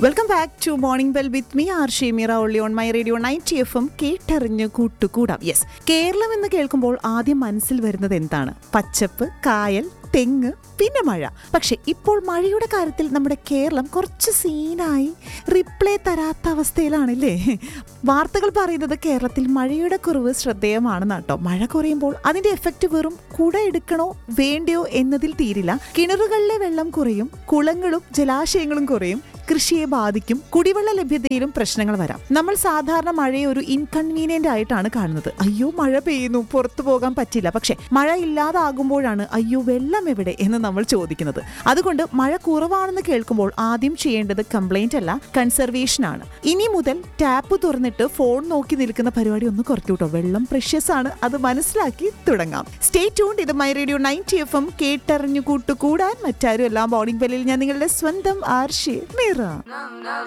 welcome back to morning bell with me R ഷീമിറ ഒള്ളി on my radio night F M കേട്ടറിഞ്ഞ് കൂട്ടുകൂടാം yes Keralam എന്ന് കേൾക്കുമ്പോൾ ആദ്യം മനസ്സിൽ വരുന്നത് എന്താണ് പച്ചപ്പ് കായൽ തെങ്ങ് പിന്നെ മഴ പക്ഷെ ഇപ്പോൾ മഴയുടെ കാര്യത്തിൽ നമ്മുടെ കേരളം കുറച്ച് സീനായി റിപ്ലൈ തരാത്ത അവസ്ഥയിലാണല്ലേ വാർത്തകൾ പറയുന്നത് കേരളത്തിൽ മഴയുടെ കുറവ് ശ്രദ്ധേയമാണെന്നാട്ടോ മഴ കുറയുമ്പോൾ അതിന്റെ എഫക്റ്റ് വെറും കുട എടുക്കണോ വേണ്ടയോ എന്നതിൽ തീരില്ല കിണറുകളിലെ വെള്ളം കുറയും കുളങ്ങളും ജലാശയങ്ങളും കുറയും കൃഷിയെ ബാധിക്കും കുടിവെള്ള ലഭ്യതയിലും പ്രശ്നങ്ങൾ വരാം നമ്മൾ സാധാരണ മഴയെ ഒരു ഇൻകൺവീനിയന്റ് ആയിട്ടാണ് കാണുന്നത് അയ്യോ മഴ പെയ്യുന്നു പുറത്തു പോകാൻ പറ്റില്ല പക്ഷെ മഴ ഇല്ലാതാകുമ്പോഴാണ് അയ്യോ വെള്ളം എവിടെ എന്ന് നമ്മൾ ചോദിക്കുന്നത് അതുകൊണ്ട് മഴ കുറവാണെന്ന് കേൾക്കുമ്പോൾ ആദ്യം ചെയ്യേണ്ടത് കംപ്ലൈന്റ് അല്ല കൺസർവേഷൻ ആണ് ഇനി മുതൽ ടാപ്പ് തുറന്നിട്ട് ഫോൺ നോക്കി നിൽക്കുന്ന പരിപാടി ഒന്ന് കുറയ്ക്കൂട്ടോ വെള്ളം പ്രഷ്യസ് ആണ് അത് മനസ്സിലാക്കി തുടങ്ങാം സ്റ്റേ ട്യൂൺ ഇത് my radio ninety F M കേട്ടറിഞ്ഞു കൂട്ടുകൂടാൻ മറ്റാരും എല്ലാം ബോർഡിംഗ് ബെല്ലിൽ ഞാൻ നിങ്ങളുടെ സ്വന്തം ആർഷി മീറ